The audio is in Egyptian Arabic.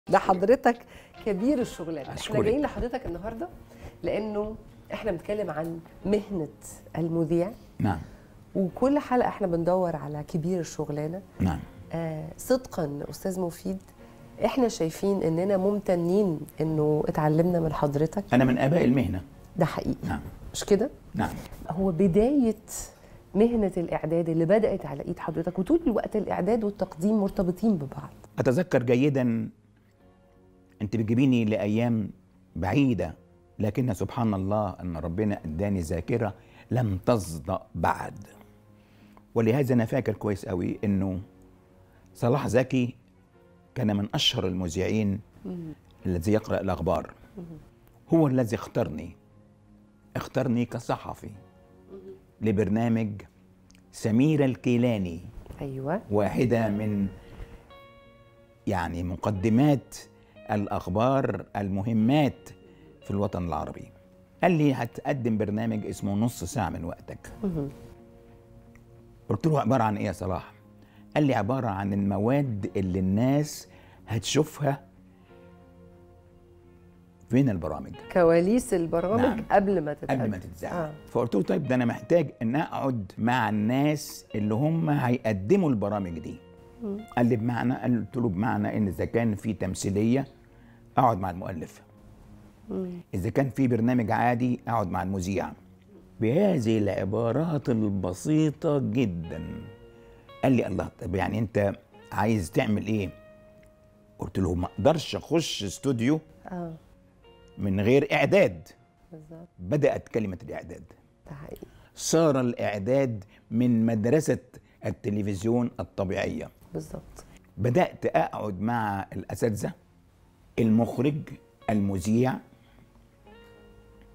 ده حضرتك كبير الشغلانه احنا أشكرك. جايين لحضرتك النهارده لانه احنا بنتكلم عن مهنه المذيع نعم وكل حلقه احنا بندور على كبير الشغلانه نعم آه صدقا استاذ مفيد احنا شايفين اننا ممتنين انه اتعلمنا من حضرتك أنا من آباء المهنة ده حقيقي نعم مش كده نعم هو بدايه مهنه الاعداد اللي بدات على ايد حضرتك وطول الوقت الاعداد والتقديم مرتبطين ببعض أتذكر جيدا أنت بتجيبيني لأيام بعيدة لكن سبحان الله أن ربنا أداني ذاكرة لم تصدأ بعد ولهذا أنا فاكر كويس قوي أنه صلاح زكي كان من أشهر المذيعين الذي يقرأ الأخبار هو الذي اختارني اختارني كصحفي لبرنامج سمير الكيلاني ايوه واحدة من يعني مقدمات الأخبار المهمات في الوطن العربي قال لي هتقدم برنامج اسمه نص ساعة من وقتك قلت له عبارة عن إيه يا صلاح قال لي عبارة عن المواد اللي الناس هتشوفها فين البرامج كواليس البرامج نعم. قبل ما تتقدم قبل ما تتذاع آه. فقلت له طيب ده انا محتاج ان اقعد مع الناس اللي هم هيقدموا البرامج دي قال لي بمعنى قلت له بمعنى ان اذا كان في تمثيليه اقعد مع المؤلف اذا كان في برنامج عادي اقعد مع المذيع بهذه العبارات البسيطه جدا قال لي الله طب يعني انت عايز تعمل ايه قلت له ما اقدرش اخش استوديو اه من غير اعداد بالظبط بدات كلمه الاعداد ده حقيقي صار الإعداد من مدرسة التلفزيون الطبيعية بالظبط بدأت أقعد مع الأساتذة المخرج المذيع